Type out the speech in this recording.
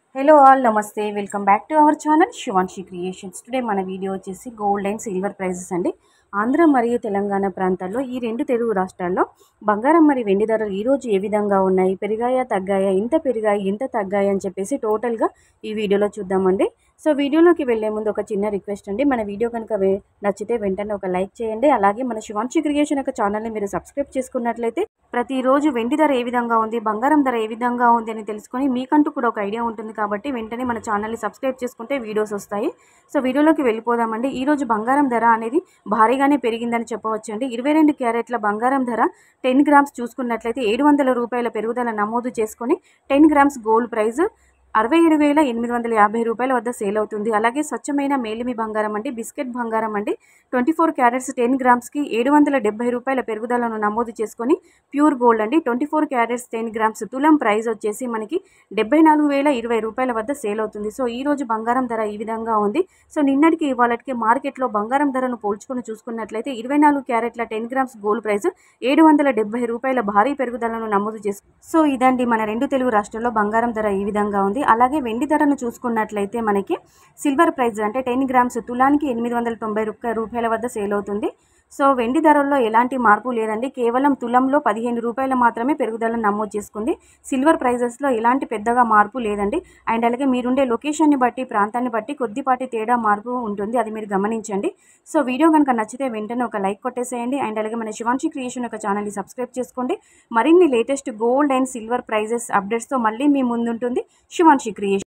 hello all namaste welcome back to our channel Shivanshi creations today మన video వచ్చేసి gold and silver prices అండి ఆంధ్ర మరియు తెలంగాణ ప్రాంతాల్లో ఈ రెండు తెలుగు రాష్ట్రాల్లో బంగారం మరియు వెండి ధరలు ఈరోజు ఏ విధంగా ఉన్నాయి పెరిగాయా తగ్గాయా ఎంత పెరిగాయి ఎంత తగ్గాయి అని చెప్పేసి టోటల్గా ఈ వీడియోలో చూద్దామండి సో వీడియోలోకి వెళ్ళే ముందు ఒక చిన్న రిక్వెస్ట్ అండి మన వీడియో కనుక వే- నచ్చితే వెంటనే ఒక లైక్ చేయండి అలాగే మన శివాన్షి క్రియేషన్ యొక్క ఛానల్ని మీరు సబ్స్క్రైబ్ చేసుకున్నట్లయితే ప్రతిరోజు వెండి ధర ఏ విధంగా ఉంది బంగారం ధర ఏ విధంగా ఉంది అని తెలుసుకొని మీకంటూ కూడా ఒక ఐడియా ఉంటుంది కాబట్టి వెంటనే మన ఛానల్ని సబ్స్క్రైబ్ చేసుకుంటే వీడియోస్ వస్తాయి సో వీడియోలోకి వెళ్ళిపోదామండి ఈరోజు బంగారం ధర అనేది భారీగానే పెరిగిందని చెప్పవచ్చండి ఇరవై రెండు క్యారెట్ల బంగారం ధర టెన్ గ్రామ్స్ చూసుకున్నట్లయితే ఏడు వందల రూపాయల పెరుగుదల నమోదు చేసుకొని టెన్ గ్రామ్స్ గోల్డ్ ప్రైస్ అరవై ఏడు వేల ఎనిమిది వందల యాభై రూపాయల వద్ద సేల్ అవుతుంది అలాగే స్వచ్ఛమైన మేలిమి బంగారం అండి బిస్కెట్ బంగారం అండి ట్వంటీ ఫోర్ క్యారెట్స్ టెన్ గ్రామ్స్కి ఏడు వందల డెబ్బై రూపాయల పెరుగుదలను నమోదు చేసుకొని ప్యూర్ గోల్డ్ అండి twenty four carats ten grams తులం ప్రైస్ వచ్చేసి మనకి డెబ్బై నాలుగు వేల ఇరవై రూపాయల వద్ద సేల్ అవుతుంది సో ఈ రోజు బంగారం ధర ఈ విధంగా ఉంది సో నిన్నటికి ఇవాళకి మార్కెట్లో బంగారం ధరను పోల్చుకొని చూసుకున్నట్లయితే ఇరవై నాలుగు క్యారెట్ల టెన్ గ్రామ్స్ గోల్డ్ ప్రైస్ ఏడు వందల డెబ్బై రూపాయల భారీ పెరుగుదలను నమోదు చేసు సో ఇదండి మన రెండు తెలుగు రాష్ట్రాల్లో బంగారం ధర ఈ విధంగా ఉంది అలాగే వెండి ధరను చూసుకున్నట్లయితే మనకి సిల్వర్ ప్రైస్ అంటే టెన్ గ్రామ్స్ తులానికి ఎనిమిది వందల తొంభై రూపాయ- రూపాయల వద్ద సేల్ అవుతుంది సో వెండి ధరల్లో ఎలాంటి మార్పు లేదండి కేవలం తులంలో పదిహేను రూపాయలు మాత్రమే పెరుగుదల నమోదు చేసుకుంది సిల్వర్ ప్రైజెస్లో ఎలాంటి పెద్దగా మార్పు లేదండి అండ్ అలాగే మీరుండే లొకేషన్ని బట్టి ప్రాంతాన్ని బట్టి కొద్దిపాటి తేడా మార్పు ఉంటుంది అది మీరు గమనించండి సో వీడియో కనుక నచ్చితే వెంటనే ఒక లైక్ కొట్టేసేయండి అండ్ అలాగే మన శివాంశి క్రియేషన్ యొక్క ఛానల్ని సబ్స్క్రైబ్ చేసుకోండి మరిన్ని latest gold and silver prices అప్డేట్స్తో మళ్ళీ మీ ముందుంటుంది శివాంశి క్రియేషన్